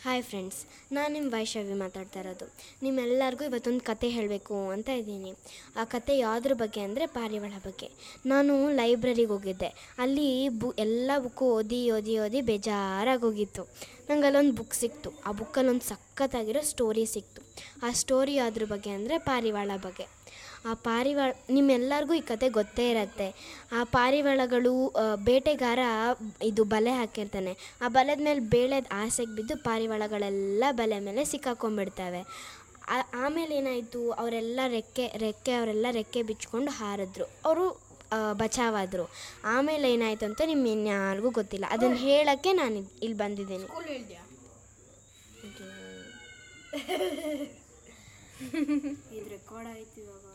hi friends ನಾನು ನಿಮ್ಮ ವೈಶವಿ ಮಾತಾಡ್ತಾ ಇರೋದು ನಿಮ್ಮೆಲ್ಲರಿಗೂ ಇವತ್ತೊಂದು ಕತೆ ಹೇಳಬೇಕು ಅಂತ ಇದ್ದೀನಿ ಆ ಕತೆ ಯಾವುದ್ರ ಬಗ್ಗೆ ಅಂದರೆ ಪಾರಿವಾಳ ಬಗ್ಗೆ ನಾನು ಲೈಬ್ರರಿಗೆ ಹೋಗಿದ್ದೆ ಅಲ್ಲಿ ಬು ಎಲ್ಲ ಬುಕ್ಕು ಓದಿ ಓದಿ ಓದಿ ಬೇಜಾರಾಗೋಗಿತ್ತು ನಂಗೆ ಅಲ್ಲೊಂದು ಬುಕ್ ಸಿಕ್ತು ಆ ಬುಕ್ಕಲ್ಲಿ ಒಂದು ಸಖತ್ತಾಗಿರೋ ಸ್ಟೋರಿ ಸಿಕ್ತು ಆ ಸ್ಟೋರಿ ಯಾವುದ್ರ ಬಗ್ಗೆ ಅಂದರೆ ಪಾರಿವಾಳ ಬಗ್ಗೆ ಆ ಪಾರಿವಾಳ ನಿಮ್ಮೆಲ್ಲರಿಗೂ ಈ ಕತೆ ಗೊತ್ತೇ ಇರತ್ತೆ ಆ ಪಾರಿವಾಳಗಳು ಆ, ಬೇಟೆಗಾರ ಇದು ಬಲೆ ಹಾಕಿರ್ತಾನೆ ಆ ಬಲೆದ ಮೇಲೆ ಬೇಳೆದ ಆಸೆಗೆ ಬಿದ್ದು ಪಾರಿವಾಳಗಳೆಲ್ಲ ಬಲೆ ಮೇಲೆ ಸಿಕ್ಕಾಕೊಂಡ್ಬಿಡ್ತವೆ ಆ- ಆಮೇಲೆ ಏನಾಯಿತು ಅವರೆಲ್ಲ ರೆಕ್ಕೆ ರೆಕ್ಕೆ ಅವರೆಲ್ಲ ರೆಕ್ಕೆ ಬಿಚ್ಕೊಂಡು ಹಾರಿದ್ರು ಅವರು ಬಚಾವಾದರು ಆಮೇಲೆ ಏನಾಯಿತು ಅಂತ ನಿಮ್ಮ ಇನ್ಯಾರಿಗೂ ಗೊತ್ತಿಲ್ಲ ಅದನ್ನು ಹೇಳೋಕ್ಕೆ ನಾನು ಇಲ್ಲಿ ಬಂದಿದ್ದೀನಿ ಸ್ಕೂಲ್ ಹೇಳ್ದ್ಯಾ ಇದು ರೆಕಾರ್ಡ್ ಆಯ್ತು ಇವಾಗ